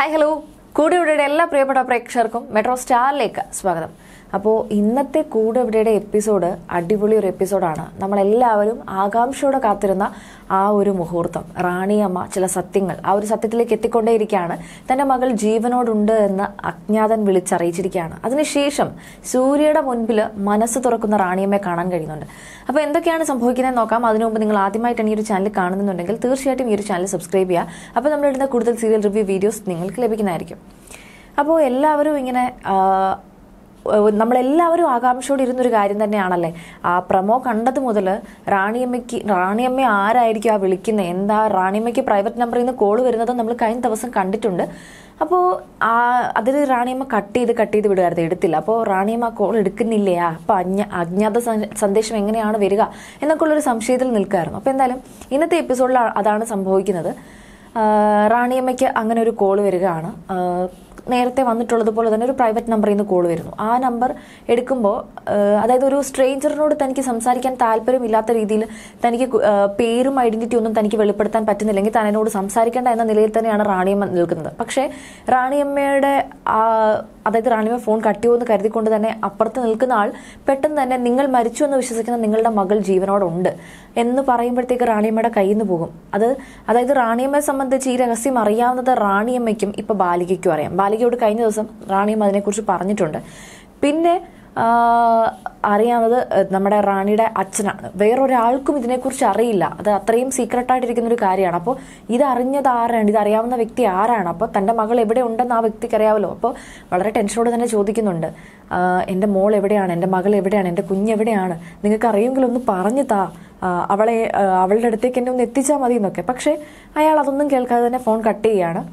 hi hello കൂടെവിടെയുടെ എല്ലാ പ്രിയപ്പെട്ട പ്രേക്ഷകർക്കും മെട്രോ സ്റ്റാറിലേക്ക് സ്വാഗതം അപ്പോൾ ഇന്നത്തെ കൂടെവിടെയുടെ എപ്പിസോഡ് അടിപൊളി ഒരു എപ്പിസോഡാണ് നമ്മളെല്ലാവരും ആകാംക്ഷയോടെ കാത്തിരുന്ന ആ ഒരു മുഹൂർത്തം റാണിയമ്മ ചില സത്യങ്ങൾ ആ ഒരു സത്യത്തിലേക്ക് എത്തിക്കൊണ്ടേയിരിക്കുകയാണ് തൻ്റെ മകൾ ജീവനോടുണ്ട് എന്ന് അജ്ഞാതൻ വിളിച്ചറിയിച്ചിരിക്കുകയാണ് അതിനുശേഷം സൂര്യയുടെ മുൻപിൽ മനസ്സ് തുറക്കുന്ന റാണിയമ്മയെ കാണാൻ കഴിയുന്നുണ്ട് അപ്പോൾ എന്തൊക്കെയാണ് സംഭവിക്കുന്നത് നോക്കാം അതിനു മുമ്പ് നിങ്ങൾ ആദ്യമായിട്ടാണ് ഈ ഒരു ചാനൽ കാണുന്നുണ്ടെങ്കിൽ തീർച്ചയായിട്ടും ഈ ഒരു ചാനൽ സബ്സ്ക്രൈബ് ചെയ്യുക അപ്പോൾ നമ്മളിടുന്ന കൂടുതൽ സീരിയൽ റിവ്യൂ വീഡിയോസ് നിങ്ങൾക്ക് ലഭിക്കുന്നതായിരിക്കും അപ്പോൾ എല്ലാവരും ഇങ്ങനെ ആ, നമ്മളെല്ലാവരും ആകാംക്ഷയോടെ ഇരുന്നൊരു കാര്യം തന്നെയാണല്ലേ ആ പ്രമോ കണ്ടത് മുതൽ റാണിയമ്മയ്ക്ക് റാണിയമ്മ ആരായിരിക്കും ആ വിളിക്കുന്നത് എന്താ റാണിയമ്മയ്ക്ക് പ്രൈവറ്റ് നമ്പറിൽ നിന്ന് കോൾ വരുന്നത് നമ്മൾ കഴിഞ്ഞ ദിവസം കണ്ടിട്ടുണ്ട് അപ്പോൾ ആ അതിൽ റാണിയമ്മ കട്ട് ചെയ്ത് കട്ട് ചെയ്ത് വിടുമായിരുന്നു എടുത്തില്ല അപ്പോൾ റാണിയമ്മ കോൾ എടുക്കുന്നില്ലേ ആ അപ്പോൾ അജ്ഞ അജ്ഞാത സ- സന്ദേശം എങ്ങനെയാണ് വരിക എന്നൊക്കെ ഉള്ളൊരു സംശയത്തിൽ നിൽക്കുകയായിരുന്നു അപ്പോൾ എന്തായാലും ഇന്നത്തെ എപ്പിസോഡിൽ അതാണ് സംഭവിക്കുന്നത് ആ, റാണിയമ്മയ്ക്ക് അങ്ങനെ ഒരു കോൾ വരികയാണ് ആ, നേരത്തെ വന്നിട്ടുള്ളതുപോലെ തന്നെ ഒരു പ്രൈവറ്റ് നമ്പറിൽ നിന്ന് കോൾ വരുന്നു ആ നമ്പർ എടുക്കുമ്പോൾ അതായത് ഒരു സ്ട്രേഞ്ചറിനോട് തനിക്ക് സംസാരിക്കാൻ താല്പര്യമില്ലാത്ത രീതിയിൽ തനിക്ക് കു- ആ, പേരും ഐഡന്റിറ്റി ഒന്നും തനിക്ക് വെളിപ്പെടുത്താൻ പറ്റുന്നില്ലെങ്കിൽ താൻ എന്നോട് സംസാരിക്കേണ്ട എന്ന നിലയിൽ തന്നെയാണ് റാണിയമ്മ നിൽക്കുന്നത് പക്ഷേ റാണിയമ്മയുടെ ആ അതായത് റാണിയമ്മ ഫോൺ കട്ടിയോന്ന് കരുതിക്കൊണ്ട് തന്നെ അപ്പുറത്ത് നിൽക്കുന്ന ആൾ പെട്ടെന്ന് തന്നെ നിങ്ങൾ മരിച്ചു എന്ന് വിശ്വസിക്കുന്ന നിങ്ങളുടെ മകൾ ജീവനോടുണ്ട് എന്ന് പറയുമ്പോഴത്തേക്ക് റാണിയമ്മയുടെ കയ്യിൽ നിന്ന് പോകും അത് അതായത് റാണിയമ്മയെ സംബന്ധിച്ച് ഈ രഹസ്യം അറിയാവുന്നത് റാണിയമ്മയ്ക്കും ഇപ്പൊ ബാലികയ്ക്കും അറിയാം ബാലികയോട് കഴിഞ്ഞ ദിവസം റാണിയമ്മ അതിനെക്കുറിച്ച് പറഞ്ഞിട്ടുണ്ട് പിന്നെ ആ, അറിയാവുന്നത് ഏഹ്, നമ്മുടെ റാണിയുടെ അച്ഛനാണ് വേറൊരാൾക്കും ഇതിനെക്കുറിച്ച് അറിയില്ല അത് അത്രയും സീക്രട്ട് ആയിട്ടിരിക്കുന്ന ഒരു കാര്യമാണ് അപ്പോൾ ഇത് അറിഞ്ഞത് ആരാണ് ഇത് അറിയാവുന്ന വ്യക്തി ആരാണ് അപ്പോൾ തൻ്റെ മകൾ എവിടെ ഉണ്ടെന്ന് ആ വ്യക്തിക്ക് അറിയാമല്ലോ അപ്പോൾ വളരെ ടെൻഷനോടെ തന്നെ ചോദിക്കുന്നുണ്ട് ആ, എൻ്റെ മോൾ എവിടെയാണ് എൻ്റെ മകൾ എവിടെയാണ് എൻ്റെ കുഞ്ഞെവിടെയാണ് നിങ്ങൾക്ക് അറിയുമെങ്കിൽ ഒന്ന് പറഞ്ഞു താ ആ, അവളെ ആ, അവളുടെ അടുത്തേക്ക് എന്നെ ഒന്ന് എത്തിച്ചാൽ മതി എന്നൊക്കെ പക്ഷേ അയാൾ അതൊന്നും കേൾക്കാതെ തന്നെ ഫോൺ കട്ട് ചെയ്യുകയാണ്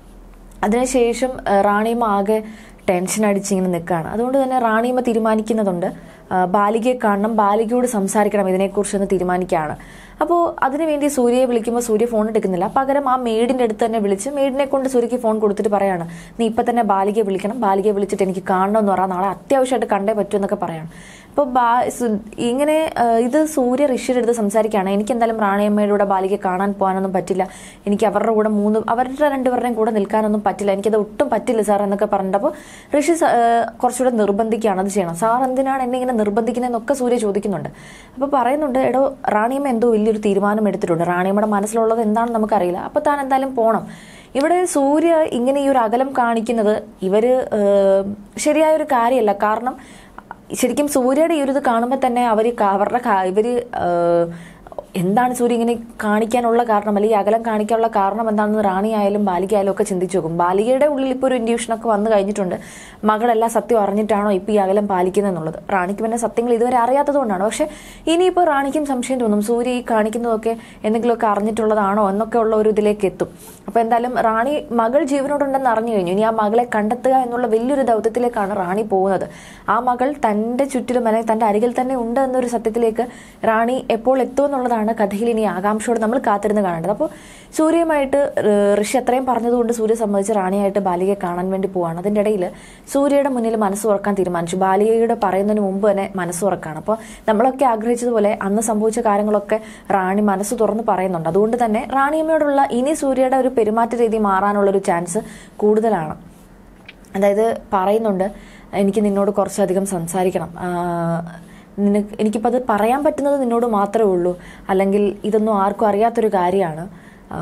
അതിനുശേഷം ആ, റാണിയമ്മ ആകെ ടെൻഷൻ അടിച്ച് ഇങ്ങനെ നിൽക്കുകയാണ് അതുകൊണ്ട് തന്നെ റാണിയമ്മ തീരുമാനിക്കുന്നതുണ്ട് ആ, ബാലികയെ കാണണം ബാലികയോട് സംസാരിക്കണം ഇതിനെക്കുറിച്ചൊന്ന് തീരുമാനിക്കുകയാണ് അപ്പോൾ അതിനുവേണ്ടി സൂര്യയെ വിളിക്കുമ്പോൾ സൂര്യ ഫോൺ എടുക്കുന്നില്ല പകരം ആ മെയ്ഡിൻ്റെ അടുത്ത് തന്നെ വിളിച്ച് മെയ്ഡിനെ കൊണ്ട് സൂര്യക്ക് ഫോൺ കൊടുത്തിട്ട് പറയാണ് നീ ഇപ്പം തന്നെ ബാലികയെ വിളിക്കണം ബാലികയെ വിളിച്ചിട്ട് എനിക്ക് കാണണം എന്ന് പറയാം നാളെ അത്യാവശ്യമായിട്ട് കണ്ടേ പറ്റൂ എന്നൊക്കെ പറയാണ് അപ്പോൾ ബാ സു- ഇങ്ങനെ ആ, ഇത് സൂര്യ ഋഷിയുടെ അടുത്ത് സംസാരിക്കുകയാണ് എനിക്ക് എന്തായാലും റാണിയമ്മയുടെ കൂടെ ബാലികയെ കാണാൻ പോകാനൊന്നും പറ്റില്ല എനിക്ക് അവരുടെ കൂടെ മൂന്ന് അവരുടെ രണ്ടുപേരുടെയും കൂടെ നിൽക്കാനൊന്നും പറ്റില്ല എനിക്കത് ഒട്ടും പറ്റില്ല സാർ എന്നൊക്കെ പറഞ്ഞപ്പോൾ ഋഷി സ- ആ, കുറച്ചുകൂടെ നിർബന്ധിക്കുകയാണ് അത് ചെയ്യണം സാർ എന്തിനാണ് എന്നെ ഇങ്ങനെ നിർബന്ധിക്കുന്നതെന്നൊക്കെ സൂര്യ ചോദിക്കുന്നുണ്ട് അപ്പോൾ പറയുന്നുണ്ട് എടോ റാണിയമ്മ എന്തോ വലിയൊരു തീരുമാനം എടുത്തിട്ടുണ്ട് റാണിയമ്മയുടെ മനസ്സിലുള്ളത് എന്താണെന്ന് നമുക്കറിയില്ല അപ്പോൾ താൻ എന്തായാലും പോകണം ഇവിടെ സൂര്യ ഇങ്ങനെ ഈ ഒരു അകലം കാണിക്കുന്നത് ഇവര് ഏഹ്, ശരിയായ ഒരു കാര്യമല്ല കാരണം ശരിക്കും സൂര്യയുടെ ഈ ഒരു ഇത് കാണുമ്പോൾ തന്നെ അവർ അവരുടെ കാ- ഇവര് ഏഹ്, എന്താണ് സൂര്യ ഇങ്ങനെ കാണിക്കാനുള്ള കാരണം അല്ലെങ്കിൽ ഈ അകലം കാണിക്കാനുള്ള കാരണം എന്താണെന്ന് റാണി ആയാലും ബാലിക ആയാലും ഒക്കെ ചിന്തിച്ചു നോക്കും ബാലികയുടെ ഉള്ളിൽ ഇപ്പോൾ ഒരു ഇൻഡ്യൂഷനൊക്കെ വന്നു കഴിഞ്ഞിട്ടുണ്ട് മകളെല്ലാം സത്യം അറിഞ്ഞിട്ടാണോ ഇപ്പോൾ ഈ അകലം പാലിക്കുന്നത് എന്നുള്ളത് റാണിക്ക് പിന്നെ സത്യങ്ങൾ ഇതുവരെ അറിയാത്തത് കൊണ്ടാണ് പക്ഷെ ഇനിയിപ്പോൾ റാണിക്കും സംശയം തോന്നും സൂര്യ ഈ കാണിക്കുന്നതൊക്കെ എന്തെങ്കിലുമൊക്കെ അറിഞ്ഞിട്ടുള്ളതാണോ എന്നൊക്കെ ഉള്ള ഒരു ഇതിലേക്ക് എത്തും അപ്പോൾ എന്തായാലും റാണി മകൾ ജീവനോടുണ്ടെന്ന് അറിഞ്ഞു കഴിഞ്ഞു ഇനി ആ മകളെ കണ്ടെത്തുക എന്നുള്ള വലിയൊരു ദൗത്യത്തിലേക്കാണ് റാണി പോകുന്നത് ആ മകൾ തൻ്റെ ചുറ്റിലും അല്ലെങ്കിൽ തൻ്റെ അരികിൽ തന്നെ ഉണ്ട് എന്നൊരു സത്യത്തിലേക്ക് റാണി എപ്പോൾ എത്തുമെന്നുള്ളതാണ് കഥയിൽ ഇനി ആകാംക്ഷയോടെ നമ്മൾ കാത്തിരുന്ന് കാണേണ്ടത് അപ്പോൾ സൂര്യയുമായിട്ട് ഏഹ്, ഋഷി അത്രയും പറഞ്ഞതുകൊണ്ട് സൂര്യ സംബന്ധിച്ച് റാണിയായിട്ട് ബാലികയെ കാണാൻ വേണ്ടി പോവാണ് അതിൻ്റെ ഇടയിൽ സൂര്യയുടെ മുന്നിൽ മനസ്സ് തുറക്കാൻ തീരുമാനിച്ചു ബാലികയുടെ പറയുന്നതിന് മുമ്പ് തന്നെ മനസ്സ് തുറക്കാണ് അപ്പോൾ നമ്മളൊക്കെ ആഗ്രഹിച്ചതുപോലെ അന്ന് സംഭവിച്ച കാര്യങ്ങളൊക്കെ റാണി മനസ്സ് തുറന്ന് പറയുന്നുണ്ട് അതുകൊണ്ട് തന്നെ റാണിയമ്മയോടുള്ള ഇനി സൂര്യയുടെ ഒരു പെരുമാറ്റ രീതി മാറാനുള്ളൊരു ചാൻസ് കൂടുതലാണ് അതായത് പറയുന്നുണ്ട് എനിക്ക് നിന്നോട് കുറച്ചധികം സംസാരിക്കണം ആ, നിനക്ക് എനിക്കിപ്പോൾ അത് പറയാൻ പറ്റുന്നത് നിന്നോട് മാത്രമേ ഉള്ളൂ അല്ലെങ്കിൽ ഇതൊന്നും ആർക്കും അറിയാത്തൊരു കാര്യമാണ് ആ,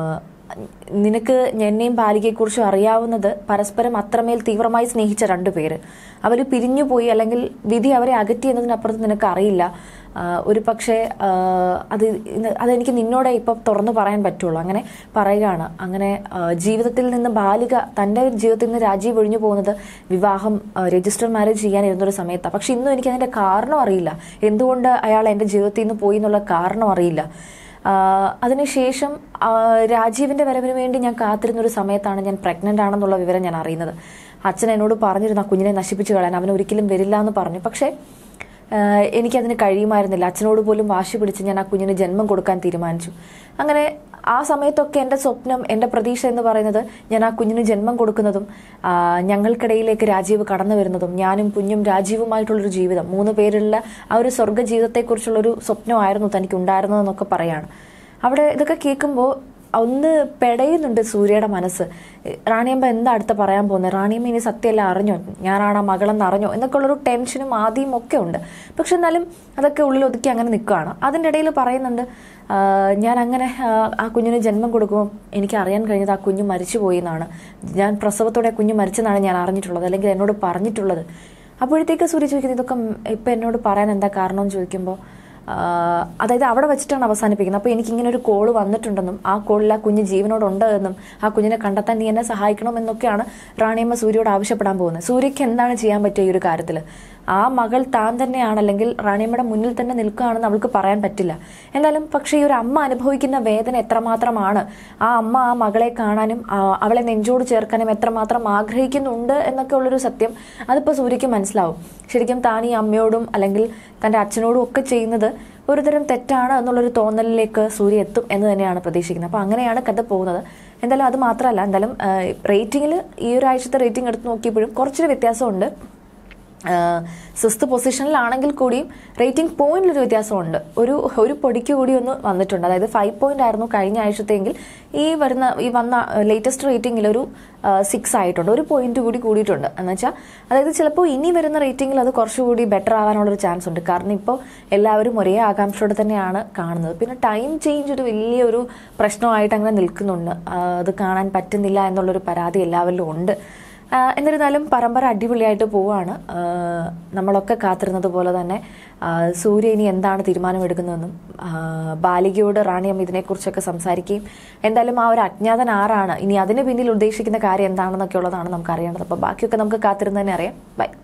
നിനക്ക് എന്നെയും ബാലികയെക്കുറിച്ചും അറിയാവുന്നത് പരസ്പരം അത്രമേൽ തീവ്രമായി സ്നേഹിച്ച രണ്ടു പേര് അവർ പിരിഞ്ഞുപോയി അല്ലെങ്കിൽ വിധി അവരെ അകറ്റി എന്നതിനപ്പുറത്ത് നിനക്ക് അറിയില്ല ആഹ് ഒരു പക്ഷേ ആഹ് അത് ഇന്ന് അതെനിക്ക് നിന്നോട് ഇപ്പം തുറന്നു പറയാൻ പറ്റുള്ളൂ അങ്ങനെ പറയുകയാണ് അങ്ങനെ ആഹ് ജീവിതത്തിൽ നിന്ന് ബാലിക തൻ്റെ ജീവിതത്തിൽ നിന്ന് രാജീവ് ഒഴിഞ്ഞു പോകുന്നത് വിവാഹം രജിസ്റ്റർ മാരേജ് ചെയ്യാനിരുന്നൊരു സമയത്താണ് പക്ഷെ ഇന്നും എനിക്ക് അതിൻ്റെ കാരണം അറിയില്ല എന്തുകൊണ്ട് അയാൾ എൻ്റെ ജീവിതത്തിൽ നിന്ന് പോയി എന്നുള്ള കാരണം അറിയില്ല ആഹ് അതിനുശേഷം ആഹ് രാജീവിന്റെ വരവിന് വേണ്ടി ഞാൻ കാത്തിരുന്ന ഒരു സമയത്താണ് ഞാൻ പ്രഗ്നന്റ് ആണെന്നുള്ള വിവരം ഞാൻ അറിയുന്നത് അച്ഛൻ എന്നോട് പറഞ്ഞിരുന്നു ആ കുഞ്ഞിനെ നശിപ്പിച്ചു കളയാൻ അവൻ ഒരിക്കലും വരില്ല എന്ന് പറഞ്ഞു പക്ഷേ ആഹ് എനിക്കതിന് കഴിയുമായിരുന്നില്ല അച്ഛനോട് പോലും വാശി പിടിച്ച് ഞാൻ ആ കുഞ്ഞിന് ജന്മം കൊടുക്കാൻ തീരുമാനിച്ചു അങ്ങനെ ആ സമയത്തൊക്കെ എൻ്റെ സ്വപ്നം എൻ്റെ പ്രതീക്ഷ എന്ന് പറയുന്നത് ഞാൻ ആ കുഞ്ഞിന് ജന്മം കൊടുക്കുന്നതും ആഹ് ഞങ്ങൾക്കിടയിലേക്ക് രാജീവ് കടന്നു വരുന്നതും ഞാനും കുഞ്ഞും രാജീവുമായിട്ടുള്ളൊരു ജീവിതം മൂന്ന് പേരുള്ള ആ ഒരു സ്വർഗ്ഗ ജീവിതത്തെക്കുറിച്ചുള്ളൊരു സ്വപ്നമായിരുന്നു തനിക്ക് ഉണ്ടായിരുന്നതെന്നൊക്കെ പറയാണ് അവിടെ ഇതൊക്കെ കേൾക്കുമ്പോൾ ഒന്ന് പെടയുന്നുണ്ട് സൂര്യയുടെ മനസ്സ് റാണിയമ്മ എന്താ അടുത്ത പറയാൻ പോകുന്നത് റാണിയമ്മ ഇനി സത്യമെല്ലാം അറിഞ്ഞോ ഞാനാണ് ആ മകളെന്ന് അറിഞ്ഞോ എന്നൊക്കെ ഉള്ളൊരു ടെൻഷനും ആദ്യം ഒക്കെ ഉണ്ട് പക്ഷെ എന്നാലും അതൊക്കെ ഉള്ളിൽ ഒതുക്കി അങ്ങനെ നിൽക്കുകയാണ് അതിൻ്റെ ഇടയിൽ പറയുന്നുണ്ട് ആ, ഞാൻ അങ്ങനെ ആ, ആ കുഞ്ഞിന് ജന്മം കൊടുക്കുമ്പോൾ എനിക്ക് അറിയാൻ കഴിഞ്ഞത് ആ കുഞ്ഞ് മരിച്ചു പോയി എന്നാണ് ഞാൻ പ്രസവത്തോടെ ആ കുഞ്ഞ് മരിച്ചെന്നാണ് ഞാൻ അറിഞ്ഞിട്ടുള്ളത് അല്ലെങ്കിൽ എന്നോട് പറഞ്ഞിട്ടുള്ളത് അപ്പോഴത്തേക്ക് സൂര്യ ചോദിക്കുന്നത് ഇതൊക്കെ ഇപ്പം എന്നോട് പറയാൻ എന്താ കാരണം എന്ന് ചോദിക്കുമ്പോൾ ആഹ് അതായത് അവിടെ വെച്ചിട്ടാണ് അവസാനിപ്പിക്കുന്നത് അപ്പോൾ എനിക്ക് ഇങ്ങനെ ഒരു കോള് വന്നിട്ടുണ്ടെന്നും ആ കോളിൽ ആ കുഞ്ഞ് ജീവനോടുണ്ട് എന്നും ആ കുഞ്ഞിനെ കണ്ടെത്താൻ നീ എന്നെ സഹായിക്കണമെന്നൊക്കെയാണ് റാണിയമ്മ സൂര്യയോട് ആവശ്യപ്പെടാൻ പോകുന്നത് സൂര്യയ്ക്ക് എന്താണ് ചെയ്യാൻ പറ്റിയ ഈ ഒരു കാര്യത്തിൽ ആ മകൾ താൻ തന്നെയാണ് അല്ലെങ്കിൽ റാണിയമ്മയുടെ മുന്നിൽ തന്നെ നിൽക്കുകയാണെന്ന് അവൾക്ക് പറയാൻ പറ്റില്ല എന്തായാലും പക്ഷേ ഈ ഒരു അമ്മ അനുഭവിക്കുന്ന വേദന എത്രമാത്രമാണ് ആ അമ്മ ആ മകളെ കാണാനും ആ അവളെ നെഞ്ചോട് ചേർക്കാനും എത്രമാത്രം ആഗ്രഹിക്കുന്നുണ്ട് എന്നൊക്കെ ഉള്ളൊരു സത്യം അതിപ്പോൾ സൂര്യയ്ക്ക് മനസ്സിലാവും ശരിക്കും താൻ ഈ അമ്മയോടും അല്ലെങ്കിൽ തൻ്റെ അച്ഛനോടും ഒക്കെ ചെയ്യുന്നത് ഒരുതരം തെറ്റാണ് എന്നുള്ളൊരു തോന്നലിലേക്ക് സൂര്യ എത്തും എന്ന് തന്നെയാണ് പ്രതീക്ഷിക്കുന്നത് അപ്പോൾ അങ്ങനെയാണ് കഥ പോകുന്നത് എന്തായാലും അത് മാത്രമല്ല എന്തായാലും റേറ്റിംഗിൽ ഈ ഒരു ആഴ്ചത്തെ റേറ്റിംഗ് എടുത്ത് നോക്കിയപ്പോഴും കുറച്ചൊരു വ്യത്യാസമുണ്ട് സിക്സ്ത് പൊസിഷനിലാണെങ്കിൽ കൂടിയും റേറ്റിംഗ് പോയിന്റിലൊരു വ്യത്യാസമുണ്ട് ഒരു ഒരു പൊടിക്ക് കൂടി ഒന്ന് വന്നിട്ടുണ്ട് അതായത് ഫൈവ് പോയിന്റ് ആയിരുന്നു കഴിഞ്ഞ ആഴ്ചത്തെങ്കിൽ ഈ വരുന്ന ഈ വന്ന ലേറ്റസ്റ്റ് റേറ്റിംഗിൽ ഒരു സിക്സ് ആയിട്ടുണ്ട് ഒരു പോയിന്റ് കൂടി കൂടിയിട്ടുണ്ട് എന്ന് വെച്ചാൽ അതായത് ചിലപ്പോൾ ഇനി വരുന്ന റേറ്റിംഗിൽ അത് കുറച്ചുകൂടി ബെറ്റർ ആവാനുള്ളൊരു ചാൻസ് ഉണ്ട് കാരണം ഇപ്പോൾ എല്ലാവരും ഒരേ ആകാംക്ഷയോടെ തന്നെയാണ് കാണുന്നത് പിന്നെ ടൈം ചേഞ്ച് ഒരു വലിയൊരു പ്രശ്നമായിട്ട് അങ്ങനെ നിൽക്കുന്നുണ്ട് ആ, അത് കാണാൻ പറ്റുന്നില്ല എന്നുള്ളൊരു പരാതി എല്ലാവരിലും ഉണ്ട് ആ, എന്നിരുന്നാലും പരമ്പര അടിപൊളിയായിട്ട് പോവാണ് ആ, നമ്മളൊക്കെ കാത്തിരുന്നത് പോലെ തന്നെ ആ, സൂര്യ ഇനി എന്താണ് തീരുമാനമെടുക്കുന്നതെന്നും ആ, ബാലികയോട് റാണിയമ്മ ഇതിനെക്കുറിച്ചൊക്കെ സംസാരിക്കുകയും എന്തായാലും ആ ഒരു അജ്ഞാതൻ ആരാണ് ഇനി അതിന് പിന്നിൽ ഉദ്ദേശിക്കുന്ന കാര്യം എന്താണെന്നൊക്കെ ഉള്ളതാണ് നമുക്ക് അറിയേണ്ടത് അപ്പോൾ ബാക്കിയൊക്കെ നമുക്ക് കാത്തിരുന്ന് തന്നെ അറിയാം ബൈ